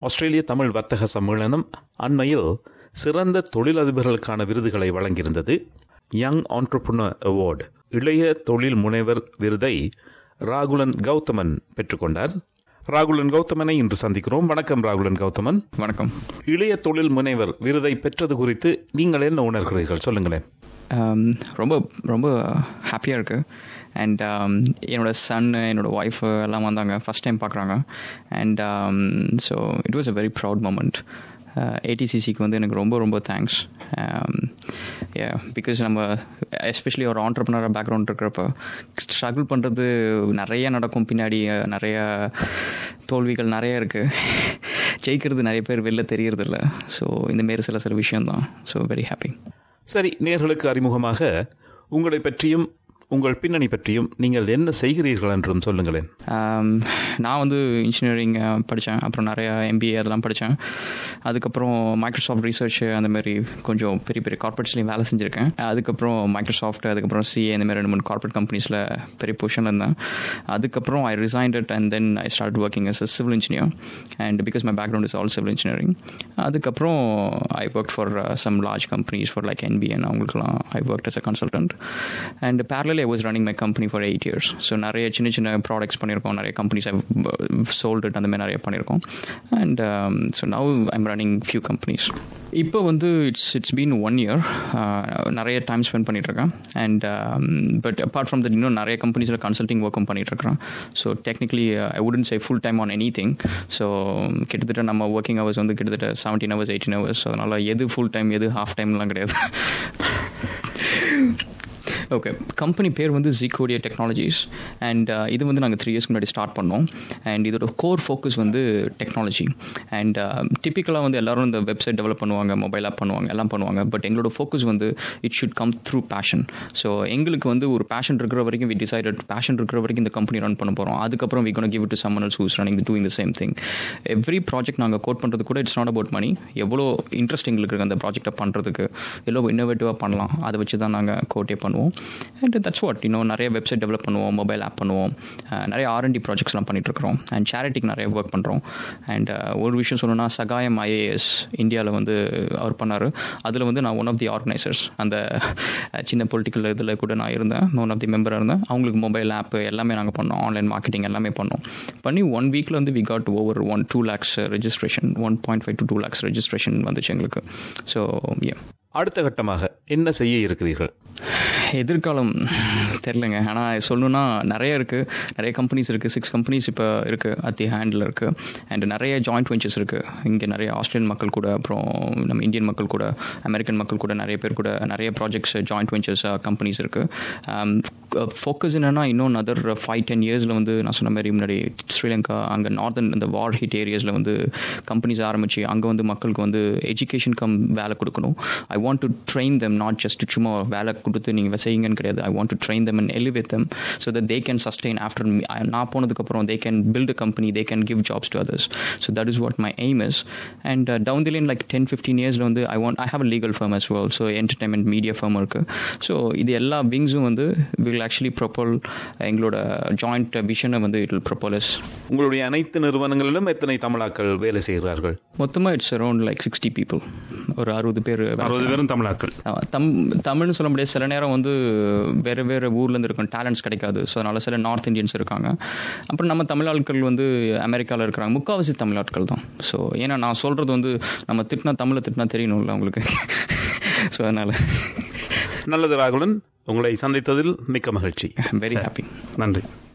ஆஸ்திரேலிய தமிழ் வர்த்தக சம்மேளனம் அண்மையில் சிறந்த தொழிலதிபர்களுக்கான விருதுகளை வழங்கியிருந்தது யங் ஆண்டர்பிரினர் அவார்டு இளைய தொழில் முனைவர் விருதை ராகுலன் கௌதமன் பெற்றுக்கொண்டார் ராகுலன் கௌதமனை இன்று சந்திக்கிறோம் வணக்கம் ராகுலன் கௌதமன் வணக்கம் இளைய தொழில் முனைவர் விருதை பெற்றது குறித்து நீங்கள் என்ன உணர்கிறீர்கள் சொல்லுங்களேன் Um, ரொம்ப ரொம்ப ஹாப்பியாக இருக்குது அண்ட் என்னோட சன் என்னோட ஒய்ஃபு எல்லாம் வந்தாங்க ஃபஸ்ட் டைம் பார்க்குறாங்க and so it was a very proud moment ஏடிசிசிக்கு வந்து எனக்கு ரொம்ப ரொம்ப தேங்க்ஸ் பிகாஸ் நம்ம எஸ்பெஷலி ஒரு ஆண்டர்பனராக பேக்ரவுண்ட் இருக்கிறப்ப ஸ்ட்ரகிள் பண்ணுறது நிறைய நடக்கும் பின்னாடி uh, நிறைய தோல்விகள் நிறைய இருக்குது ஜெயிக்கிறது நிறைய பேர் வெளில தெரியறதில்ல ஸோ இந்தமாரி சில சில விஷயம்தான் ஸோ வெரி ஹாப்பி சரி நேர்களுக்கு அறிமுகமாக உங்களை பற்றியும் உங்கள் பின்னணி பற்றியும் நீங்கள் என்ன செய்கிறீர்கள் என்றும் சொல்லுங்களேன் Um, நான் வந்து இன்ஜினியரிங் படித்தேன் அப்புறம் நிறைய எம்பிஏ அதெல்லாம் படித்தேன் அதுக்கப்புறம் மைக்ரோசாஃப்ட் ரிசர்ச் அந்த மாதிரி கொஞ்சம் பெரிய பெரிய கார்பரேட்ஸ்லையும் வேலை செஞ்சுருக்கேன் அதுக்கப்புறம் மைக்ரோசாஃப்ட் அதுக்கப்புறம் சிஏ இந்த மாதிரி ரெண்டு மூணு கார்பரேட் கம்பெனிஸில் பெரிய பொசிஷனில் இருந்தேன் அதுக்கப்புறம் I resigned it and then I start working as a civil engineer and because my background is all civil engineering அதுக்கப்புறம் I work for some large companies for like NPN அவங்களுக்குலாம் I work as a consultant and parallelly I was running my company for eight years so நிறைய சின்ன சின்ன products பண்ணியிருக்கோம் நிறைய companies I sold அந்த மாதிரி நிறைய பண்ணியிருக்கோம் and so now I'm running few companies இப்போ வந்து it's it's been one year நிறைய டைம் ஸ்பெண்ட் பண்ணிகிட்ருக்கேன் and but apart from that இன்னும் நிறைய கம்பெனிஸில் கன்சல்டிங் ஒர்க்கும் பண்ணிகிட்ருக்கிறேன் so technically I wouldn't say full time on any thing so கிட்டத்தட்ட நம்ம ஒர்க்கிங் ஹவர்ஸ் வந்து கிட்டத்தட்ட செவன்டீன் ஹவர்ஸ் எயிட்டீன் ஹவர்ஸ் அதனால் எது ஃபுல் டைம் எது ஹாஃப் டைம்லாம் கிடையாது ஓகே கம்பெனி பேர் வந்து ஜிகோடியா டெக்னாலஜிஸ் அண்ட் இது வந்து நாங்கள் த்ரீ இயர்ஸ்க்கு முன்னாடி ஸ்டார்ட் பண்ணோம் அண்ட் இதோட கோர் ஃபோக்கஸ் வந்து டெக்னாலஜி அண்ட் டிப்பிக்கலாக வந்து எல்லாரும் இந்த வெப்சைட் டெவலப் பண்ணுவாங்க மொபைல் ஆப் பண்ணுவாங்க எல்லாம் பண்ணுவாங்க பட் எங்களோட ஃபோக்கஸ் வந்து it should come through passion so எங்களுக்கு வந்து ஒரு பேஷன் இருக்கிற வரைக்கும் வி டிசைடட் பேஷன் இருக்கிற வரைக்கும் இந்த கம்பெனி ரன் பண்ண போகிறோம் அதுக்கப்புறம் we gonna give to someone else who's running doing the same thing every project நாங்கள் கோட் பண்ணுறது கூட இட்ஸ் நாட் அபவுட் மணி எவ்வளோ இன்ட்ரெஸ்ட் எங்களுக்கு இருக்குது அந்த ப்ராஜெக்டை பண்ணுறதுக்கு எவ்வளோ இன்னோவேட்டிவாக பண்ணலாம் அதை வச்சு தான் நாங்கள் கோட்டே பண்ணுவோம் அண்ட் தட்ஸ் வாட் இன்னும் நிறைய வெப்சைட் டெவலப் பண்ணுவோம் மொபைல் ஆப் பண்ணுவோம் அஹ் நிறைய ஆர்என்டி ப்ராஜெக்ட்ஸ்லாம் பண்ணிகிட்ருக்கிறோம் அண்ட் சேரிட்டிக்கு நிறைய ஒர்க் பண்ணுறோம் அண்ட் ஒரு விஷயம் சொல்லணும்னா சகாயம் ஐஏஎஸ் இந்தியாவில் வந்து அவர் பண்ணார் அதில் வந்து நான் ஒன் ஆஃப் தி ஆர்கனைசர்ஸ் அந்த அஹ், சின்ன பொலிட்டிக்கல் இதில் கூட நான் இருந்தேன் ஒன் ஆஃப் தி மெம்பராக இருந்தேன் அவங்களுக்கு மொபைல் ஆப் எல்லாமே நாங்கள் பண்ணோம் ஆன்லைன் மார்க்கெட்டிங் எல்லாமே பண்ணோம் பண்ணி ஒன் வீக்கில் வந்து we got over one two lakhs registration one point five to two lakhs registration வந்துச்சு எங்களுக்கு ஸோ ஏ அடுத்த கட்டமாக என்ன செய்ய இருக்கிறீர்கள் எதிர்காலம் தெரிலங்க ஆனால் சொல்லணுன்னா நிறைய இருக்குது நிறைய கம்பெனிஸ் இருக்குது சிக்ஸ் கம்பெனிஸ் இப்போ இருக்குது அட் தி ஹேண்டில் இருக்குது அண்ட் நிறைய ஜாயிண்ட் வெஞ்சர்ஸ் இருக்குது இங்கே நிறைய ஆஸ்திரேலியன் மக்கள் கூட அப்புறம் நம்ம இந்தியன் மக்கள் கூட அமெரிக்கன் மக்கள் கூட நிறைய பேர் கூட நிறைய ப்ராஜெக்ட்ஸ் ஜாயிண்ட் வெஞ்சர்ஸ் கம்பெனிஸ் இருக்குது ஃபோக்கஸ் என்னென்னா இன்னும் அதர் ஃபைவ் டென் இயர்ஸில் வந்து நான் சொன்ன மாதிரி முன்னாடி ஸ்ரீலங்கா அங்கே நார்தன் இந்த வார் ஹிட் ஏரியாஸில் வந்து கம்பெனிஸ் ஆரம்பித்து அங்கே வந்து மக்களுக்கு வந்து எஜுகேஷன் கம் வேலை கொடுக்கணும் I want to train them not just சும்மா வேலை கொடுத்து நீங்கள் செய்யுங்கன்னு கிடையாது I want to train them and elevate them so that they can sustain after நான் போனதுக்கப்புறம் they can build a company they can give jobs to others so that is what my aim is and down the line like ten fifteen இயர்ஸில் வந்து I want I have a legal firm as well so entertainment media firm இருக்குது so இது எல்லா விங்ஸும் வந்து will actually ப்ரொப்போல் எங்களோட joint விஷனை வந்து it will ப்ரொப்போலஸ் உங்களுடைய அனைத்து நிறுவனங்களிலும் எத்தனை தமிழாக்கள் வேலை செய்கிறார்கள் மொத்தமாக it's around like sixty people ஒரு அறுபது பேர் வேலை அறுபது பேரும் தமிழாக்கள் ஆமா, தம் தமிழ்னு சொல்ல முடியாது சில நேரம் வந்து வேறு வேறு ஊர்லேருந்து இருக்கும் டேலண்ட்ஸ் கிடைக்காது ஸோ அதனால் சில நார்த் இந்தியன்ஸ் இருக்காங்க அப்புறம் நம்ம தமிழ் ஆட்கள் வந்து அமெரிக்காவில் இருக்கிறாங்க முக்கால்வாசி தமிழ் ஆட்கள் தான் ஸோ ஏன்னா நான் சொல்கிறது வந்து நம்ம திட்டினா தமிழை திட்டினா தெரியணும்ல உங்களுக்கு ஸோ அதனால் நல்லது ராகுலன் உங்களை சந்தித்ததில் மிக்க மகிழ்ச்சி வெரி ஹாப்பி நன்றி